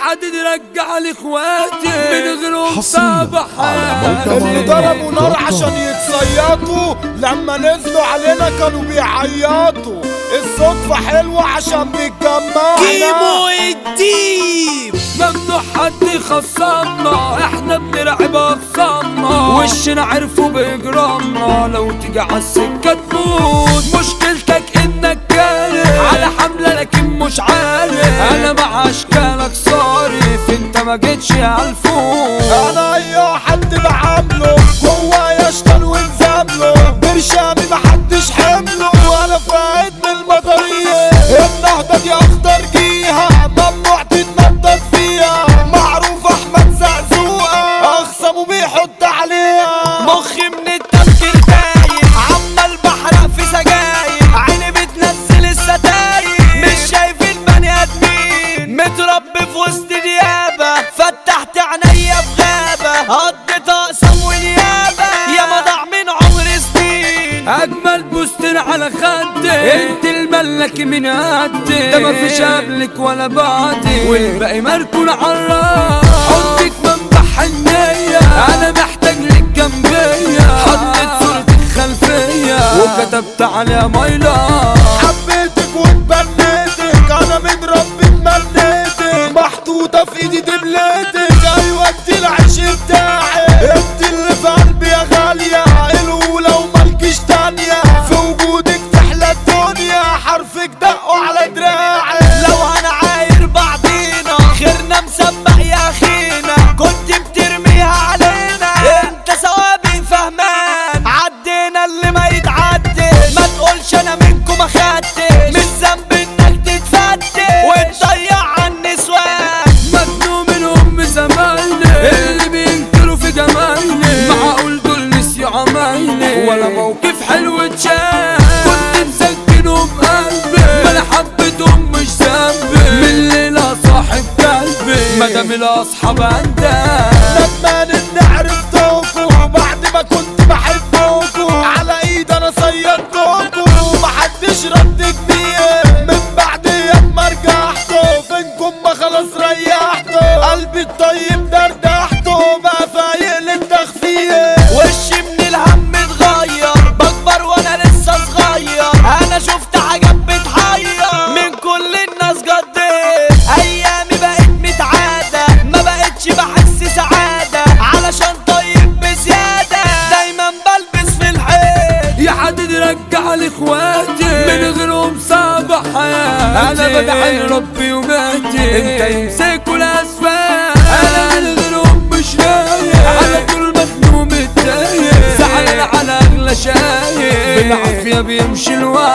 حدد رجع لاخواتي من غيرهم حصرياً صعب على موقع حياتي اللي ضربوا نار عشان يتصيطوا لما نزلوا علينا كانوا بيعيطوا الصدفة حلوة عشان بيتجمعنا كيمو الديب ممنوع حد يخصمنا احنا بنلعب اخصامنا وشنا عرفوا بجرامنا لو تيجي عالسكة تموت مشكلتك انك كاره على حملة لكن مش عارف انا مع اشكالك صارف انت ما جيتش عالفوق انا اي حد بعامله هو يشتغل ونزامله برشامي محدش حمله ولا فايد من المطرية النهضة دي اخضر جيها ممنوع تتنطط فيها معروف احمد زقزوقة اخصمه بيحط عليها مخي من التفكير تايه عمال بحرق في سجاير عيني بتنزل الستاير مش شايفين بني ادمين متربي في وسط ديابة فتحت عينيا في غابة قضيت اقسم ونيابة يا مضى من عمر سنين اجمل بوستر على خدك انت الملك من قدك ده مفيش قبلك ولا بعدك والباقي مركون عالراس حطك منبع حنية انا محتاج لك جنبية حطيت صورتك خلفية وكتبت عليها مايلا حبيتك واتبنيتك انا من ربي اتمنيتك محطوطة في ايدي دبلتك ايوه انت العيش بتاعي انت اللي في قلبي يا غالية الاولى وملكش تانية في وجودك تحلى الدنيا حرفك دقوا على دراعي لو انا عاير بعضينا خيرنا مسبح يا اخينا كنت بترميها علينا انت ثوابي فهمان عدينا اللي ما يتعدش ما تقولش انا منكم اخدتش مش ذنب انك تتفتش وتضيع عن النسوان مجنون من ام زمايلي اللي بينكروا في جمالي معقول دول نسيوا عمايلي ولا موقف حلو اتشاف كنت مسكنهم قلبي ما انا حبيتهم مش ذنبي من الليلة صاحب قلبي مدام الاصحاب عندها ندمان اني عرفتكوا بعد ما كنت بحبكوا على ايد انا صيدتكوا محدش رد جنيه من بعد يوم ما رجعتوا فينكم ما خلاص ريحتوا قلبي الطيب دردحته بقى فايق للتخفيه وشي من الهم اتغير بكبر وانا لسه صغير انا شفت حاجات بتحير من كل الناس قضيت ايامي بقت متعادة ما بقتش بحس سعادة علشان طيب بزيادة دايما بلبس في الحيط يا حد رجع لاخواتي من غيرهم صعب حياتي انا بدعي ربي وماتي انت يمسكوا الاسفل انا من غيرهم مش رايق على طول مخنوق متضايق زعلان على اغلى شايق بالعافيه بيمشي الوقت